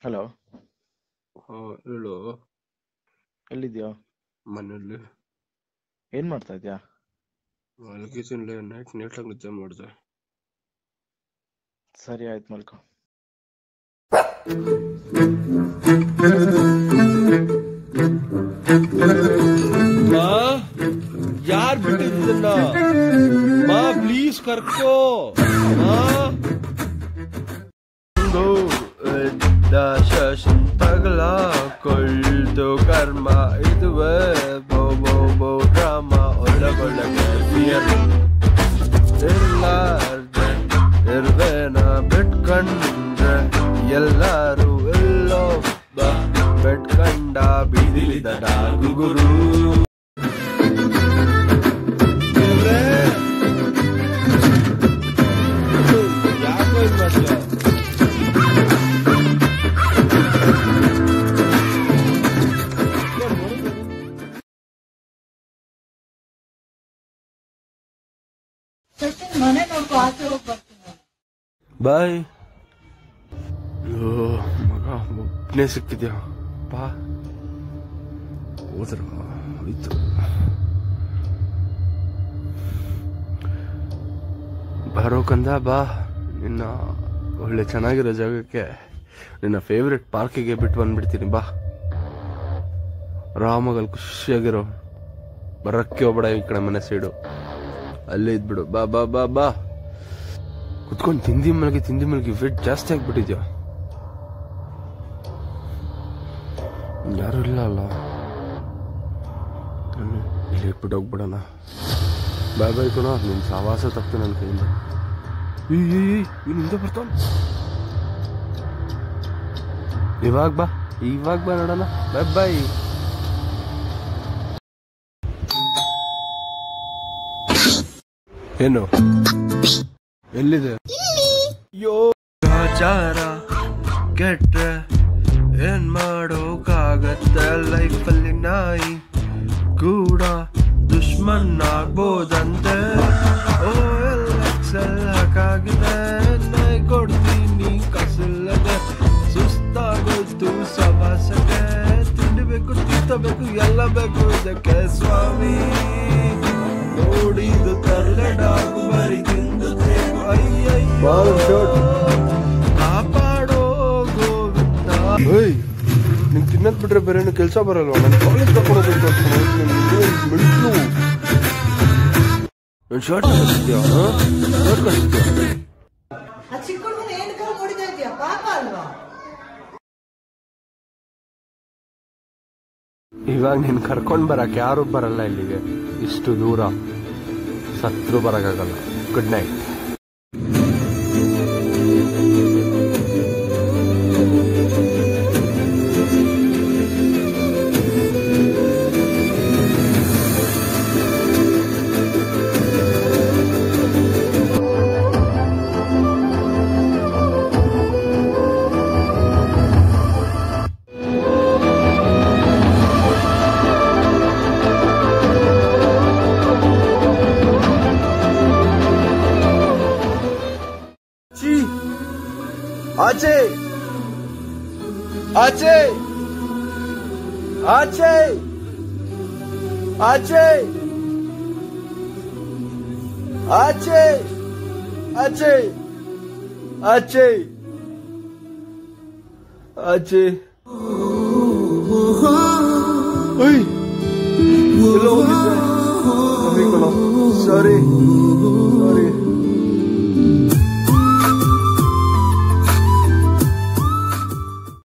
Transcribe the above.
hello ಹಾ ಹೇಳು ಎಲ್ಲಿದ್ಯೋ ಮನೇಲಿ ಏನ್ ಮಾಡ್ತಾ ಇದ್ಯಾ ಮಲಗಿದ್ದೀನಿ ನೈಟ್ ನೀಟಾಗಿ ನಿದ್ದೆ ಮಾಡಿದೆ ಸರಿ ಆಯ್ತು ಮಲ್ಕೋ ಮಾ ಯಾರ್ ಬಿಟ್ಟಿದ್ದನ್ನ ಮಾ ಪ್ಲೀಸ್ ಕರ್ಕೋ ಮಾ ಒಂದು ಶಶನ್ ತಗಲ ಕೊಳ್ತು ಕರ್ಮ ಇದುವೇ ಬೋ ಬೋ ಬೋ ಡ್ರಾಮ ಒಳಗೊಳಗೆ ಫಿಯರ್ ಇರ್ಲಾರ್ದೆ ಇರ್ವೇನ ಬಿಟ್ಕಂಡ್ರೆ ಎಲ್ಲಾರು ಎಲ್ಲೋ ಬೆಟ್ಕಂಡ ಬೀದಿಲಿದ ಗುಗುರು ಯಾಕೋ ಇದ್ ಮಾಡ್ತೀಯ ಸಚಿನ್ ಮನೆ ನೋಡ್ಕೊ ಆಚೆ ಹೋಗಿ ಬರ್ತೀನಿ ಬಾಯ್ ಮಗ ಒಬ್ಬನೇ ಸಿಕ್ಕಿದ್ಯಾ ಬಾ ಹೋದ್ರ ಆಯ್ತು ಬರೋ ಕಂದ ಬಾ ನಿನ್ನ ಒಳ್ಳೆ ಚೆನ್ನಾಗಿರೋ ಜಾಗಕ್ಕೆ ನಿನ್ನ ಫೇವ್ರೆಟ್ ಪಾರ್ಕಿಗೆ ಬಿಟ್ಟು ಬಂದ್ಬಿಡ್ತೀನಿ ಬಾ ಆರಾಮಾಗಲ್ಲಿ ಖುಷಿಯಾಗಿರೋ ಬರಕ್ಕೆ ಹೋಗ್ಬೇಡ ಈ ಕಡೆ ಮನೆ ಸೈಡು ಅಲ್ಲೇ ಇದ್ಬಿಡು ಬಾ ಬಾ ಬಾ ಬಾ ಕುತ್ಕೊಂಡು ತಿಂದಿ ಮಲಗಿ ತಿಂದಿ ಮಲಗಿ ವೇಟ್ ಜಾಸ್ತಿ ಆಗ್ಬಿಟ್ಟಿದ್ಯಾ ಯಾರು ಇಲ್ಲ ಅಲ್ಲ ನಾನು ಇಲ್ಲಿ ಇಟ್ಬಿಟ್ಟು ಹೋಗ್ಬಿಡೋಣ ಬಾಯ್ ಬಾಯ್ ಕಣೋ ನಿನ್ನ ಸವಾಸ ತಪ್ಪು ನನ್ನ ಕೈಯಿಂದ ಈ ಹಿಂದೆ ಬರ್ತಾವ ಇವಾಗ ಬಾ ಇವಾಗ ಬಾ ನೋಡೋಣ ಬಾಯ್ ಬಾಯ್ ಏನು ಎಲ್ಲಿದೆ ಯೋ ಆಚಾರ ಕೆಟ್ರೆ ಏನ್ ಮಾಡೋಕ್ಕಾಗತ್ತೆ ಲೈಫಲ್ಲಿ ನಾಯಿ ಕೂಡ ದುಶ್ಮನ್ ಆಗ್ಬೋದಂತೆ ಓ ಎಲ್ ಎಕ್ಸೆಲ್ ಹಾಕಾಗಿದೆ ನಾಯಿ ಕೊಡ್ತೀನಿ ಕಸಿಲ್ಲದೆ ಸುಸ್ತಾಗೋಯ್ತು ಸವಾಸಕ್ಕೆ ತಿಂಡಿಬೇಕು ತಿಂತಬೇಕು ಎಲ್ಲ ಬೇಕು ಇದಕ್ಕೆ ಸ್ವಾಮಿ ನೋಡಿದು ತರಲೆಡಾಗು ಬರಿ ತಿಂದು ತೇಗು ಅಯ್ಯಯ್ಯೋ ಕಾಪಾಡೋ ಗೋವಿಂದ ಏಯ್ ನಿಂಗೆ ತಿನ್ನದ್ ಬಿಟ್ರೆ ಬೇರೆ ಏನು ಕೆಲಸ ಬರಲ್ವಾ ನಾನು ಕಾಲೇಜ್ ಕರ್ಕೊಂಡು ಹೋಗ್ಬೇಕು ಮೆಂಟ್ಲು ನನ್ನ ಶರ್ಟ್ ಕಳಿಸ್ತೀಯಾ ಶರ್ಟ್ ಕಳಿಸ್ತೀಯಾ ಆ ಚಿಕ್ಕ ಹುಡುಗನ ಏನ್ ಕಲ್ ನೋಡಿತಾ ಇದೀಯ ಪಾಪ ಅಲ್ವಾ ಇವಾಗ ನೀನ್ ಕರ್ಕೊಂಡ್ ಬರಕ್ ಯಾರು ಬರಲ್ಲ ಇಲ್ಲಿಗೆ ಇಷ್ಟು ದೂರ ಸತ್ರು ಬರಕ್ಕಾಗಲ್ಲ ಗುಡ್ ನೈಟ್ ಆಚೆ ಆಚೆ ಆಚೆ ಆಚೆ ಆಚೆ ಆಚೆ ಆಚೆ ಆಚೆ ಓಯ್ ಎಲ್ಲೋ ಹೋಗಿದ್ದೆ ಸಾರಿ ಸಾರಿ